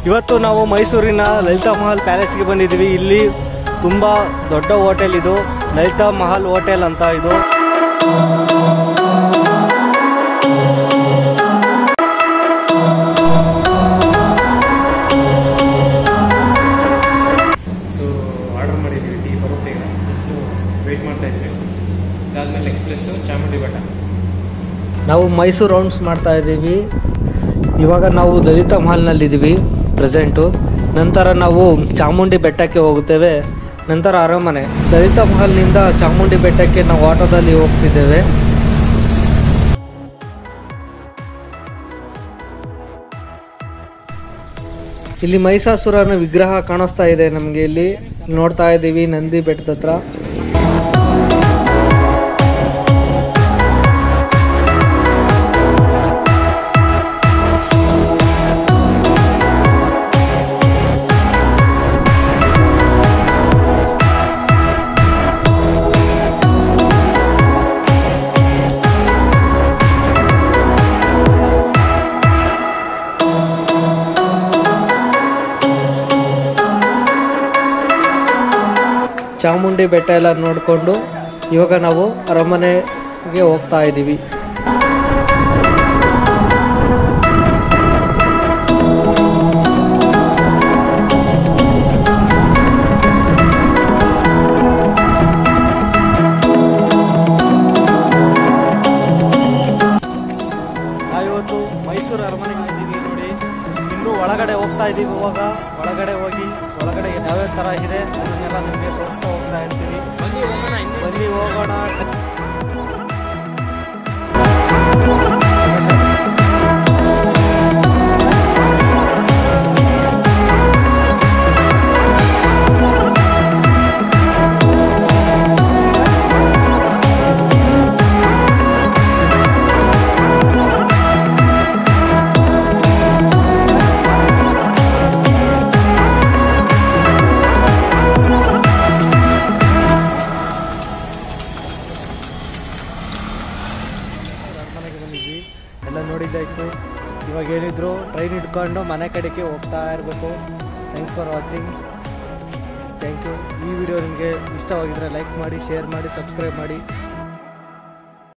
ಇವತ್ತು ನಾವು ಮೈಸೂರಿನ ಲಲಿತಾ ಮಹಲ್ ಪ್ಯಾಲೇಸ್ಗೆ ಬಂದಿದ್ದೀವಿ ಇಲ್ಲಿ ತುಂಬ ದೊಡ್ಡ ಹೋಟೆಲ್ ಇದು ಲಲಿತಾ ಮಹಲ್ ಹೋಟೆಲ್ ಅಂತ ಇದು ಸೊ ಆರ್ಡರ್ ಮಾಡಿದ್ದೀವಿ ಟೀ ಬರುತ್ತೆ ಈಗ ವೆಯ್ಟ್ ಮಾಡ್ತಾ ಇದ್ವಿ ಅದಾದ್ಮೇಲೆ ಎಕ್ಸ್ಪ್ರೆಸ್ಸು ಚಾಮುಂಡಿ ಬೆಟ್ಟ ನಾವು ಮೈಸೂರು ರೌಂಡ್ಸ್ ಮಾಡ್ತಾ ಇದ್ದೀವಿ ಇವಾಗ ನಾವು ಲಲಿತಾ ಮಹಲ್ನಲ್ಲಿದ್ದೀವಿ ಪ್ರೆಸೆಂಟು ನಂತರ ನಾವು ಚಾಮುಂಡಿ ಬೆಟ್ಟಕ್ಕೆ ಹೋಗುತ್ತೇವೆ ನಂತರ ಅರಮನೆ ಲಲಿತಾ ಮಹಲ್ನಿಂದ ಚಾಮುಂಡಿ ಬೆಟ್ಟಕ್ಕೆ ನಾವು ಆಟೋದಲ್ಲಿ ಹೋಗ್ತಿದ್ದೇವೆ ಇಲ್ಲಿ ಮಹಿಷಾಸುರನ ವಿಗ್ರಹ ಕಾಣಿಸ್ತಾ ಇದೆ ನಮಗೆ ಇಲ್ಲಿ ನೋಡ್ತಾ ಇದ್ದೀವಿ ನಂದಿ ಬೆಟ್ಟದ ಹತ್ರ ಚಾಮುಂಡಿ ಬೆಟ್ಟ ಎಲ್ಲ ನೋಡಿಕೊಂಡು ಇವಾಗ ನಾವು ಅರಮನೆಗೆ ಹೋಗ್ತಾ ಇದ್ದೀವಿ ನಾವಿವತ್ತು ಮೈಸೂರು ಅರಮನೆಗೆ ಇದ್ದೀವಿ ನೋಡಿ ಇನ್ನೂ ಒಳಗಡೆ ಹೋಗ್ತಾ ಇದ್ದೀವಿ ಇವಾಗ ಒಳಗಡೆ ಹೋಗಿ ಒಳಗಡೆ ಯಾವ್ಯಾವ ಥರ ಇದೆ ಅದನ್ನೆಲ್ಲ ನಿಮಗೆ ತೋರಿಸ್ತಾ ಹೋಗ್ತಾ ಇರ್ತೀವಿ ಬನ್ನಿ ಹೋಗೋಣ ಇನ್ನು ಬನ್ನಿ ಹೋಗೋಣ ಅರಮನೆಗೆ ಬಂದಿದ್ವಿ ಎಲ್ಲ ನೋಡಿದ್ದಾಯ್ತು ಇವಾಗ ಏನಿದ್ರು ಟ್ರೈನ್ ಹಿಡ್ಕೊಂಡು ಮನೆ ಕಡೆಗೆ ಹೋಗ್ತಾ ಇರಬೇಕು thanks for watching thank you ಈ ವಿಡಿಯೋ ನಿಮಗೆ ಇಷ್ಟವಾಗಿದ್ದರೆ ಲೈಕ್ ಮಾಡಿ ಶೇರ್ ಮಾಡಿ ಸಬ್ಸ್ಕ್ರೈಬ್ ಮಾಡಿ